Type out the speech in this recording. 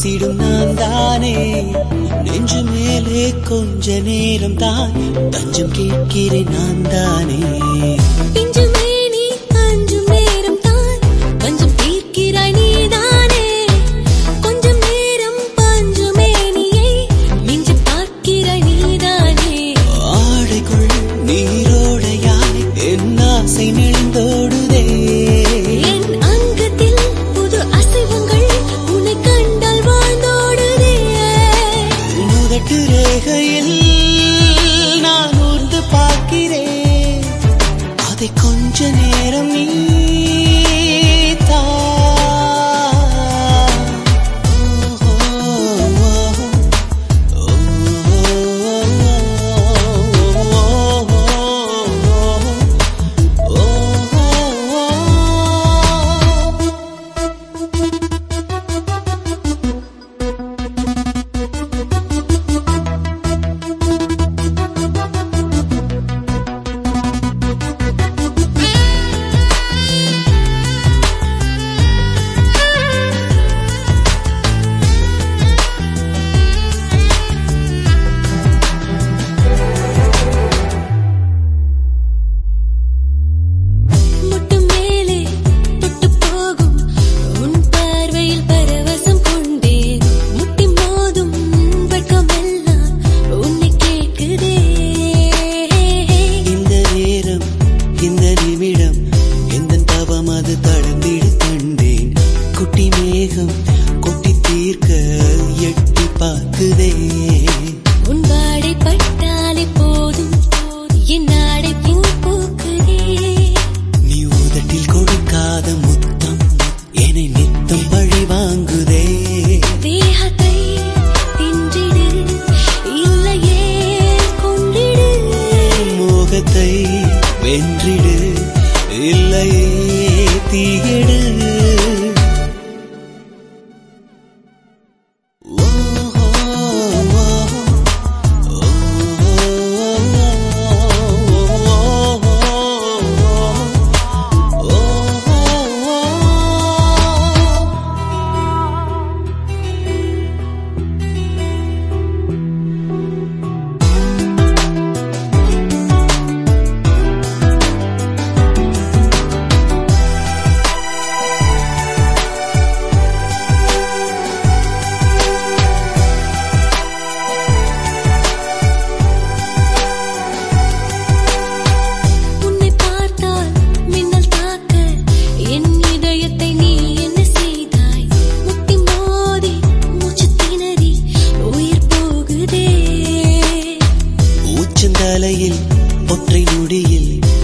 பேசிடும் நான் தானே நெஞ்சு மேலே கொஞ்ச நேரம் தான் தஞ்சம் கேட்கிறேன் நான் தானே பிஞ்சு மேனி அஞ்சும் நேரம் தான் பஞ்சம் தீர்க்கிறாய் நீதானே கொஞ்சம் நேரம் பஞ்சு மேனியை மிஞ்சி பார்க்கிறாய் நீதானே ஆடைக்குள் நீரோடையாய் என் ஆசை நெழுந்தோடுதே என் அங்கத்தில் புது அசைவங்கள் உன்னை கண்டால் வாழ்ந்தோடுதே முதட்டு ரேகையில் நான் ஊர்ந்து பார்க்கிறேன் அதை கொஞ்ச நேரம் நீ தா. முட்டு மேலே தொட்டு போகும் உன் பார்வையில் பரவசம் கொண்டேன் முட்டி மோதும் வெட்கமெல்லாம் உன்னை கேட்குதே இந்த நேரம் இந்த நிமிடம் எந்த தவம் அது தளர்ந்திடு கண்டேன் குட்டி மேகம் கொட்டி தீர்க்க எட்டி பார்க்குதே உன் வாடை பட்டாலே போதும் என் நாடை பின் போக்குதே நீ உதட்டில் கொடுக்காத முத்தம் என்னை நித்தம் பழி வாங்குதே தேகத்தை தின்றிடு இல்லையே கொண்டிடு மோகத்தை வென்றிடு இல்லையே தீயடு உன்னை பார்த்தால் மின்னல் தாக்க என் இதயத்தை நீ என்ன செய்தாய் முட்டி மோதி மூச்சு திணறி உயிர் போகுதே உச்சந்தலையில் ஒற்றை நொடியில்